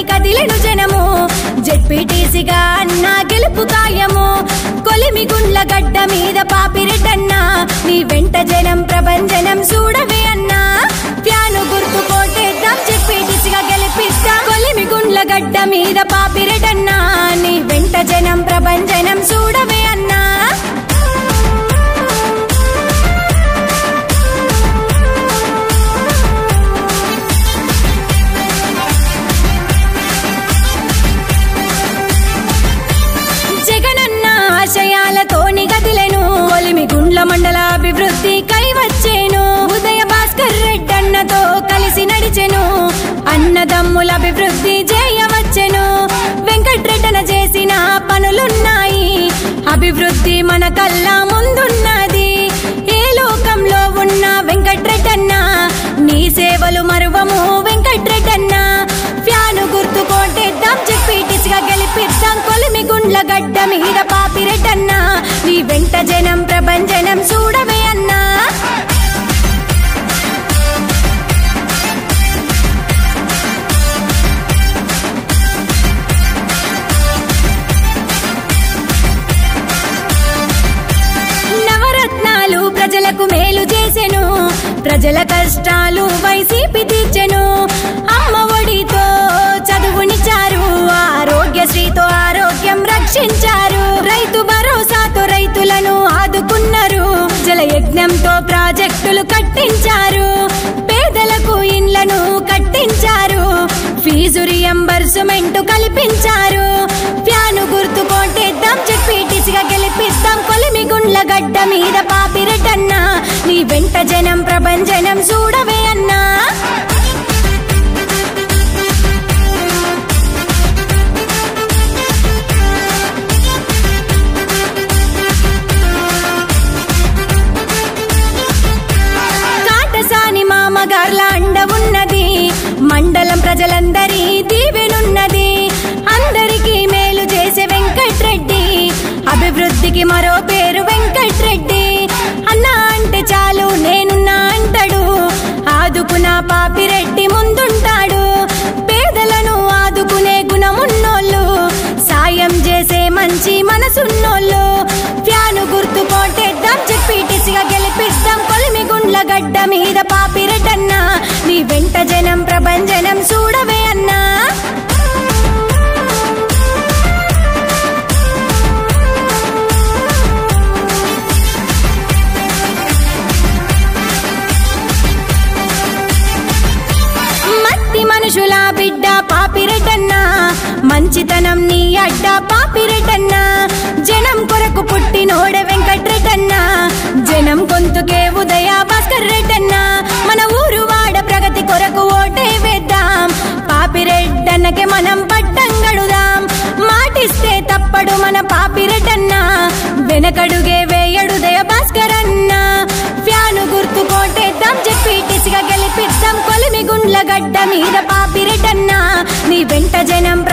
కదిలెను జనము జెడ్పీటీసీగా అన్న గెలుపు ఖాయము కొలిమి గుండ్ల గడ్డ మీద పాపిరెటన్నా నీ వెంట జనం ప్రభంజనం చూడవే అన్నా ఫ్యాను గుర్తు కోటేద్దాం జెడ్పీటీసీగా గెలిపిస్తాం కొలిమి గుండ్ల గడ్డ మీద పాపిరెటన్నా నీ వెంట జనం ప్రభంజనం చూడవే అన్నా జగనన్న ఆశయాలతోని గదిలెను ఒలిమి గుండ్ల మండల అభివృద్ధి కైవచ్చేను ఉదయ భాస్కర్ రెడ్డన్నతో కలిసి నడిచెను అన్నదమ్ముల అభివృద్ధి చేయవచ్చెను వెంకట్రెడ్డన చేసిన పనులున్నాయి అభివృద్ధి మన కల్లా ముందున్నది ఏ లోకంలో ఉన్న వెంకట్రెడ్డన్న నీ సేవలు మరువము వెంకట్రెడ్డన్న ఫ్యాను గుర్తు కోటేద్దాం చెప్పిటిసిగా గెలిపిద్దాం కొలిమి గుండ్ల గడ్డ మీద పాపిరెడ్డన్న నీ వెంట జనం ప్రభంజనం చూడవే అన్నా నవరత్నాలు ప్రజలకు మేలు చేసెను ప్రజల కష్టాలు వైసీపీ తీర్చెను అమ్మ ఒడితో చదువునిచ్చారు ఆరోగ్యశ్రీతో ఆరోగ్యం రక్షించారు రైతు భరోసాతో రైతులను ఆదుకున్నారు జల యజ్ఞంతో ప్రాజెక్టులు కట్టించారు పేదలకు ఇండ్లను కట్టించారు ఫీజు రియంబర్సుమెంట్ కల్పించారు ఫ్యాను గుర్తు కోటేద్దాం చెప్పిటిసిగా గెలిపిస్తాం కొలిమి గుండ్ల గడ్డ మీద పాపిరెటన్నా నీ వెంట జనం ప్రభంజనం చూడవే అన్నా కాటసాని మామగార్ల అండ ఉన్నది మండలం ప్రజలందరి దీవెనున్నది అందరికీ మేలు చేసే వెంకట్రెడ్డి అభివృద్ధికి మరో పేరు వెంకట్రెడ్డి అన్నా అంటే చాలు నేనున్నా అంటాడు ఆదుకున్న పాపిరెడ్డి ముందుంటాడు పేదలను ఆదుకునే గుణమున్నోళ్ళు సాయం చేసే మంచి మనసున్నోళ్ళు ఫ్యాను గుర్తు కోటేద్దాం చెప్పిటిసిగా గెలిపిస్తాం కొలిమి గుండ్ల గడ్డ మీద పాపిరెటన్నా నీ వెంట జనం ప్రభంజనం చూడవే అన్నా మట్టి మనుషుల బిడ్డ పాపిరెటన్నా మంచితనం నీ అడ్డ పాపిరెటన్నా జనం కొరకు పుట్టినోడే వెంకట్రెడ్డన్నా జనం గొంతుకే ఉదయ భాస్కర్ రెడ్డన్నా మన ఊరు వాడ ప్రగతి కొరకు ఓటే వేద్దాం పాపిరెడ్డన్నకే మనం పట్టం గడుదాం మాటిస్తే తప్పడు మన పాపిరెడ్డన్నా వెనకడుగే వేయడు దయ భాస్కర్ అన్నా ఫ్యాను గుర్తు కోటేద్దాం చెప్పిటిసిగా గెలిపిద్దాం కొలిమి గుండ్ల గడ్డ మీద పాపిరెటన్నా నీ వెంట జనం